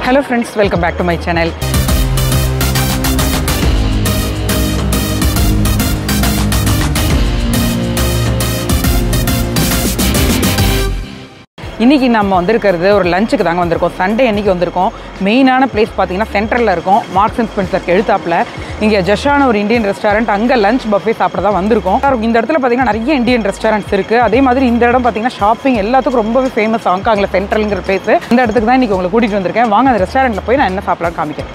hello friends welcome back to my channel இன்றைக்கி நம்ம வந்திருக்கிறது ஒரு லஞ்சுக்கு தாங்க வந்திருக்கோம் சண்டே அன்றைக்கி வந்திருக்கோம் மெயினான பிளேஸ் பார்த்தீங்கன்னா சென்ட்ரலில் இருக்கும் மார்க்ஸ் அண்ட் ஸ்பென்சருக்கு எழுத்தாப்பில் இங்கே ஜஷான ஒரு இந்தியன் ரெஸ்டாரண்ட் அங்கே லஞ்ச் பஃபே சாப்பிட தான் வந்திருக்கோம் இந்த இடத்துல பார்த்தீங்கன்னா நிறைய இந்தியன் ரெஸ்டாரண்ட்ஸ் இருக்குது அதே மாதிரி இந்த இடம் பார்த்தீங்கன்னா ஷாப்பிங் எல்லாத்துக்கும் ரொம்பவே ஃபேமஸ் ஹாங்காங்கில் சென்ட்ரலுங்கிற பிளேஸ் இந்த இடத்துக்கு தான் இன்றைக்கி உங்களை கூட்டிகிட்டு வந்திருக்கேன் வாங்க அந்த ரெஸ்டாரண்ட்டில் போய் நான் என்ன சாப்பிடலாம் காமிக்கிறேன்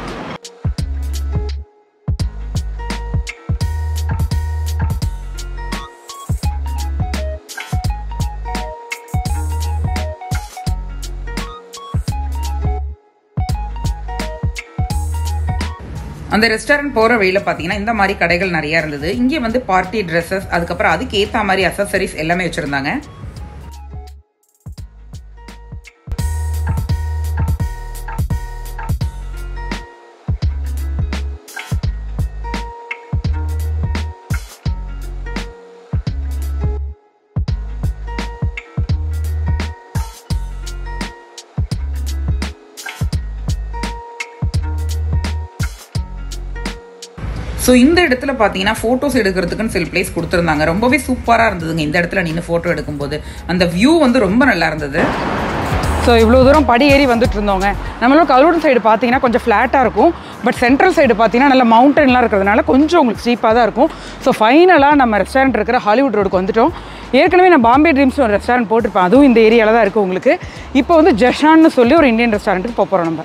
அந்த ரெஸ்டாரண்ட் போகிற வழியில் பார்த்தீங்கன்னா இந்த மாதிரி கடைகள் நிறையா இருந்தது இங்கே வந்து பார்ட்டி ட்ரெஸ்ஸஸ் அதுக்கப்புறம் அதுக்கு ஏற்ற மாதிரி அசசரிஸ் எல்லாமே வச்சுருந்தாங்க ஸோ இந்த இடத்துல பார்த்தீங்கன்னா ஃபோட்டோஸ் எடுக்கிறதுக்குன்னு சில பிளேஸ் கொடுத்துருந்தாங்க ரொம்பவே சூப்பராக இருந்ததுங்க இந்த இடத்துல நின்று ஃபோட்டோ எடுக்கும்போது அந்த வியூ வந்து ரொம்ப நல்லா இருந்தது ஸோ இவ்வளோ தூரம் படி ஏறி வந்துட்டு இருந்தோங்க நம்மளோட கரூர் சைடு பார்த்தீங்கன்னா கொஞ்சம் ஃப்ளாட்டாக இருக்கும் பட் சென்ட்ரல் சைடு பார்த்தீங்கன்னா நல்ல மவுண்டன்லாம் இருக்கிறதுனால கொஞ்சம் உங்களுக்கு ஸ்டீப்பாக தான் இருக்கும் ஸோ ஃபைனலாக நம்ம ரெஸ்டாரண்ட் இருக்கிற ஹாலிவுட் ரோடுக்கு வந்துட்டோம் ஏற்கனவே நான் பாம்பே ட்ரீம்ஸ் ஒரு ரெஸ்டாரண்ட் போட்டிருப்பேன் அதுவும் இந்த ஏரியாவில் தான் இருக்குது உங்களுக்கு இப்போ வந்து ஜஷான்னு சொல்லி ஒரு இந்தியன் ரெஸ்டாரண்ட்டுக்கு போக போகிறோம் நம்ம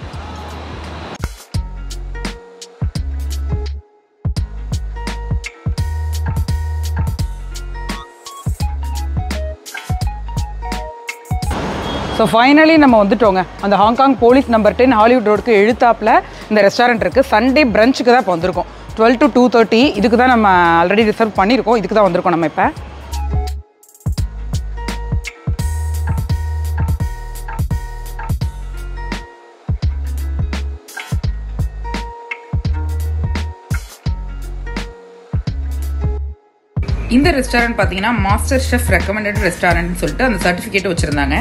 ஸோ ஃபைனலி நம்ம வந்துட்டோங்க அந்த Hong Kong police number ten Hollywood ரோடுக்கு எழுத்தாப்பில் இந்த ரெஸ்டாரண்ட் இருக்குது சண்டே பிரஞ்சுக்கு தான் இப்போ வந்திருக்கோம் டுவெல் டு டூ தேர்ட்டி இதுக்கு தான் நம்ம ஆல்ரெடி ரிசர்வ் பண்ணியிருக்கோம் இதுக்கு தான் வந்திருக்கோம் நம்ம இப்போ இந்த ரெஸ்டாரண்ட் பார்த்தீங்கன்னா மாஸ்டர் ஷெஃப் ரெக்கமெண்டட் ரெஸ்டாரண்ட்னு சொல்லிட்டு அந்த சர்டிஃபிகேட் வச்சுருந்தாங்க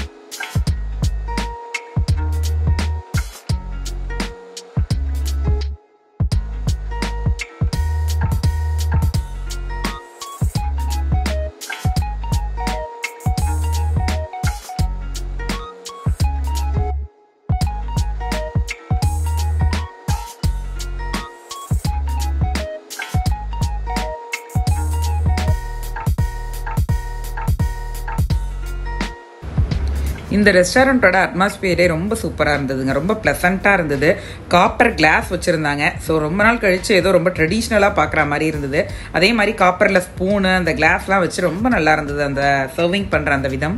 இந்த ரெஸ்டாரண்ட்டோட அட்மாஸ்பியரே ரொம்ப சூப்பராக இருந்ததுங்க ரொம்ப ப்ளசண்ட்டாக இருந்தது காப்பர் கிளாஸ் வச்சுருந்தாங்க ஸோ ரொம்ப நாள் கழித்து ஏதோ ரொம்ப ட்ரெடிஷ்னலாக பார்க்குற மாதிரி இருந்தது அதே மாதிரி காப்பரில் ஸ்பூனு அந்த கிளாஸ்லாம் வச்சு ரொம்ப நல்லா இருந்தது அந்த சர்விங் பண்ணுற அந்த விதம்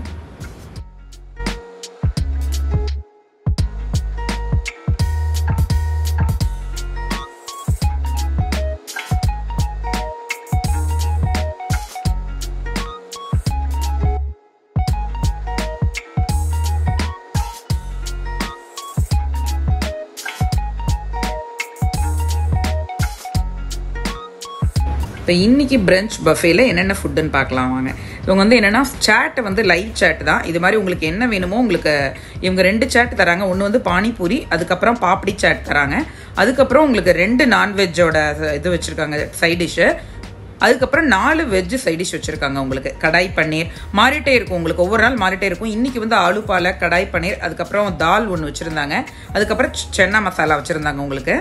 இப்போ இன்னைக்கு பிரஞ்ச் பஃபேல என்னென்ன ஃபுட்டுன்னு பார்க்கலாம் வாங்க இவங்க வந்து என்னென்னா சேட்டை வந்து லைவ் சேட் தான் இது மாதிரி உங்களுக்கு என்ன வேணுமோ உங்களுக்கு இவங்க ரெண்டு சேட் தராங்க ஒன்று வந்து பானிபூரி அதுக்கப்புறம் பாப்படி சேட் தராங்க அதுக்கப்புறம் உங்களுக்கு ரெண்டு நான்வெஜ்ஜோட இது வச்சுருக்காங்க சைட் டிஷ்ஷு அதுக்கப்புறம் நாலு வெஜ் சைட் டிஷ் வச்சுருக்காங்க உங்களுக்கு கடாய் பன்னீர் மாறிட்டே இருக்கும் உங்களுக்கு ஒவ்வொரு நாள் மாறிட்டே இருக்கும் இன்றைக்கி வந்து ஆலு பாலை கடாய் பன்னீர் அதுக்கப்புறம் தால் ஒன்று வச்சுருந்தாங்க அதுக்கப்புறம் சென்னா மசாலா வச்சுருந்தாங்க உங்களுக்கு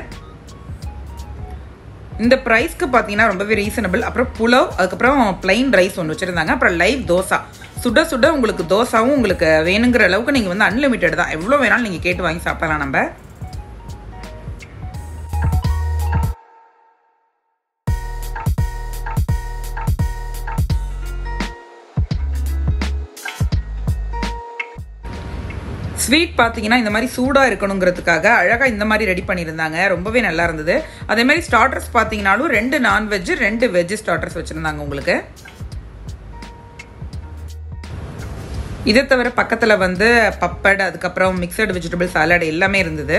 இந்த ப்ரைஸ்க்கு பார்த்தீங்கன்னா ரொம்பவே ரீசனபிள் அப்புறம் புலவ் அதுக்கப்புறம் பிளைன் ரைஸ் ஒன்று வச்சுருந்தாங்க அப்புறம் லைவ் தோசா சுட சுட உங்களுக்கு தோசாவும் உங்களுக்கு வேணுங்கிற அளவுக்கு நீங்கள் வந்து அன்லிமிட்டட் தான் எவ்வளோ வேணாலும் நீங்கள் கேட்டு வாங்கி சாப்பிடலாம் நம்ம ஸ்வீட் பார்த்தீங்கன்னா இந்த மாதிரி சூடாக இருக்கணுங்கிறதுக்காக அழகாக இந்த மாதிரி ரெடி பண்ணியிருந்தாங்க ரொம்பவே நல்லா இருந்தது அதே மாதிரி ஸ்டார்டர்ஸ் பார்த்தீங்கனாலும் ரெண்டு நான்வெஜ் ரெண்டு வெஜ் ஸ்டார்டர்ஸ் வச்சுருந்தாங்க உங்களுக்கு இதை தவிர பக்கத்தில் வந்து பப்பட் அதுக்கப்புறம் மிக்சடு வெஜிடபிள் சாலட் எல்லாமே இருந்தது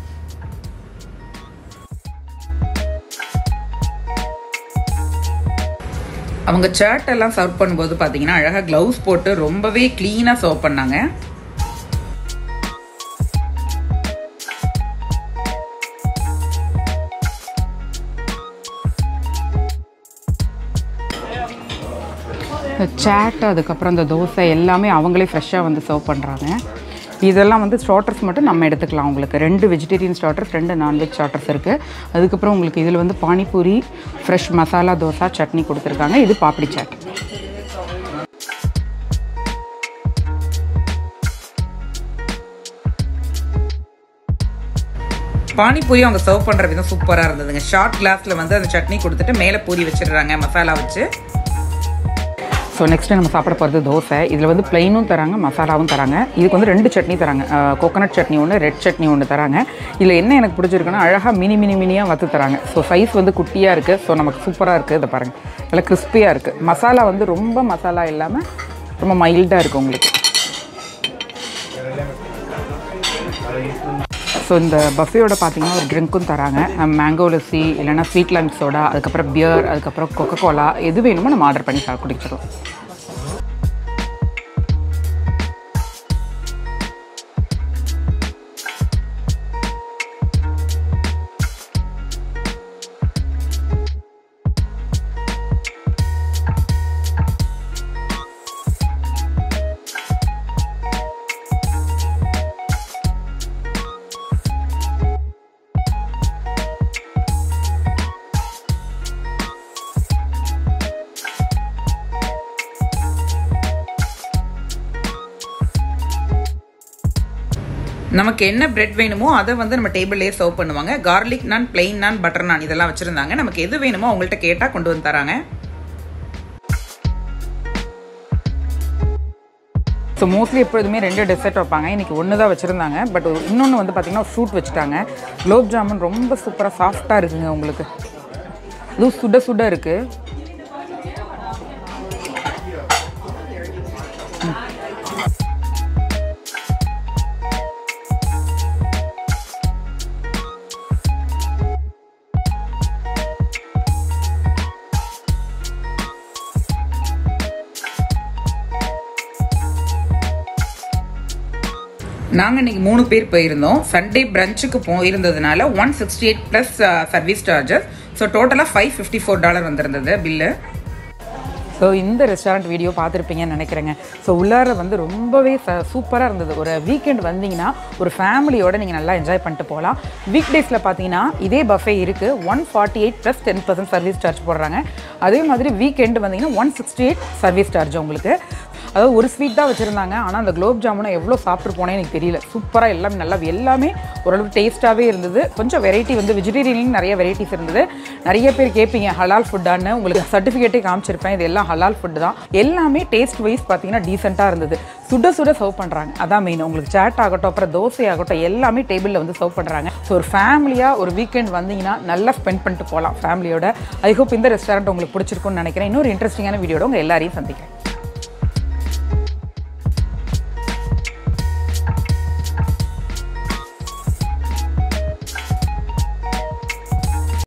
அவங்க சாட் எல்லாம் சர்வ் பண்ணும்போது பார்த்தீங்கன்னா அழகாக க்ளவுஸ் போட்டு ரொம்பவே க்ளீனாக சர்வ் பண்ணாங்க இந்த சாட் அதுக்கப்புறம் இந்த தோசை எல்லாமே அவங்களே ஃப்ரெஷ்ஷாக வந்து சர்வ் பண்ணுறாங்க இதெல்லாம் வந்து ஸ்டார்டர்ஸ் மட்டும் நம்ம எடுத்துக்கலாம் உங்களுக்கு ரெண்டு வெஜிடேரியன் ஸ்டார்டர்ஸ் ரெண்டு நான்வெஜ் ஸ்டார்டர்ஸ் இருக்குது அதுக்கப்புறம் உங்களுக்கு இதில் வந்து பானிபூரி ஃப்ரெஷ் மசாலா தோசை சட்னி கொடுத்துருக்காங்க இது பாப்படி சாட் பானிபூரி அவங்க சர்வ் பண்ணுற விதம் சூப்பராக இருந்ததுங்க ஷார்ட் கிளாஸில் வந்து அந்த சட்னி கொடுத்துட்டு மேலே பூரி வச்சிடுறாங்க மசாலா வச்சு ஸோ நெக்ஸ்ட்டு நம்ம சாப்பிட போகிறது தோசை இதில் வந்து ப்ளைனும் தராங்க மசாலாவும் தராங்க இதுக்கு வந்து ரெண்டு சட்னி தராங்க கோகோனட் சட்னி ஒன்று ரெட் சட்னி ஒன்று தராங்க இதில் என்ன எனக்கு பிடிச்சிருக்குன்னா அழகாக மினி மினி மினியாக வத்து தராங்க ஸோ சைஸ் வந்து குட்டியாக இருக்குது ஸோ நமக்கு சூப்பராக இருக்குது இதை பாருங்கள் நல்லா கிறிஸ்பியாக இருக்குது மசாலா வந்து ரொம்ப மசாலா இல்லாமல் ரொம்ப மைல்டாக இருக்குது உங்களுக்கு ஸோ இந்த பஃபேயோட பார்த்தீங்கன்னா ஒரு ட்ரிங்க்கும் தராங்க மேங்கோ லஸ்ஸி இல்லைன்னா ஸ்வீட் லைம் சோடா அதுக்கப்புறம் பியர் அதுக்கப்புறம் கொக்கோ கோலா எது வேணுமோ நம்ம ஆர்டர் பண்ணி சா குடிச்சிடலாம் நமக்கு என்ன பிரெட் வேணுமோ அதை வந்து நம்ம டேபிள்லேயே சர்வ் பண்ணுவாங்க garlic naan plain naan butter naan இதெல்லாம் வச்சுருந்தாங்க நமக்கு எது வேணுமோ அவங்கள்ட்ட கேட்டால் கொண்டு வந்து தராங்க ஸோ மோஸ்ட்லி எப்பொழுதுமே ரெண்டு டெசர்ட் வைப்பாங்க இன்றைக்கி ஒன்று தான் வச்சுருந்தாங்க பட் இன்னொன்று வந்து பார்த்திங்கன்னா ஃப்ரூட் வச்சுட்டாங்க குலோப் ஜாமுன் ரொம்ப சூப்பராக சாஃப்டாக இருக்குங்க உங்களுக்கு இதுவும் சுட சுட இருக்குது நாங்கள் இன்னைக்கு மூணு பேர் போயிருந்தோம் சண்டே பிரஞ்சுக்கு போயிருந்ததுனால one sixty eight plus service charges so டோட்டலாக ஃபைவ் ஃபிஃப்டி ஃபோர் டாலர் வந்திருந்தது பில்லு ஸோ இந்த ரெஸ்டாரண்ட் வீடியோ பார்த்துருப்பீங்கன்னு நினைக்கிறேங்க ஸோ உள்ளார வந்து ரொம்பவே ச சூப்பராக இருந்தது ஒரு வீக்கெண்ட் வந்தீங்கன்னா ஒரு ஃபேமிலியோட நீங்கள் நல்லா என்ஜாய் பண்ணிட்டு போகலாம் வீக் டேஸில் பார்த்தீங்கன்னா இதே பஃபே இருக்குது one forty eight plus ten percent service charge போடுறாங்க அதே மாதிரி வீக்கெண்டு வந்தீங்கன்னா one sixty eight service charge உங்களுக்கு அதாவது ஒரு ஸ்வீட் தான் வச்சுருந்தாங்க ஆனால் அந்த குலோப் ஜாமுனை எவ்வளோ சாப்பிட்டு போனேன்னு எனக்கு தெரியல சூப்பராக எல்லாமே நல்லா எல்லாமே ஓரளவுக்கு டேஸ்ட்டாகவே இருந்தது கொஞ்சம் வெரைட்டி வந்து வெஜிடேரியன்லையும் நிறைய வெரைட்டிஸ் இருந்தது நிறைய பேர் கேட்பீங்க ஹலால் ஃபுட்டான்னு உங்களுக்கு சர்டிஃபிகேட்டே காமிச்சிருப்பேன் இது எல்லாம் ஹலால் ஃபுட்டு தான் எல்லாமே டேஸ்ட் வைஸ் பார்த்தீங்கன்னா டீசெண்டாக இருந்தது சுட சுட சர்வ் பண்ணுறாங்க அதான் மெயின் உங்களுக்கு சேட் ஆகட்டும் அப்புறம் தோசை ஆகட்டும் எல்லாமே டேபிளில் வந்து சர்வ் பண்ணுறாங்க ஸோ ஒரு ஃபேமிலியாக ஒரு வீக்கெண்ட் வந்தீங்கன்னா நல்லா ஸ்பெண்ட் பண்ணிட்டு போகலாம் ஃபேமிலியோட ஐ ஹோப் இந்த ரெஸ்டாரண்ட் உங்களுக்கு பிடிச்சிருக்கும்னு நினைக்கிறேன் இன்னொரு இன்ட்ரெஸ்டிங்கான வீடியோட உங்கள் எல்லாரையும் சந்திக்கிறேன்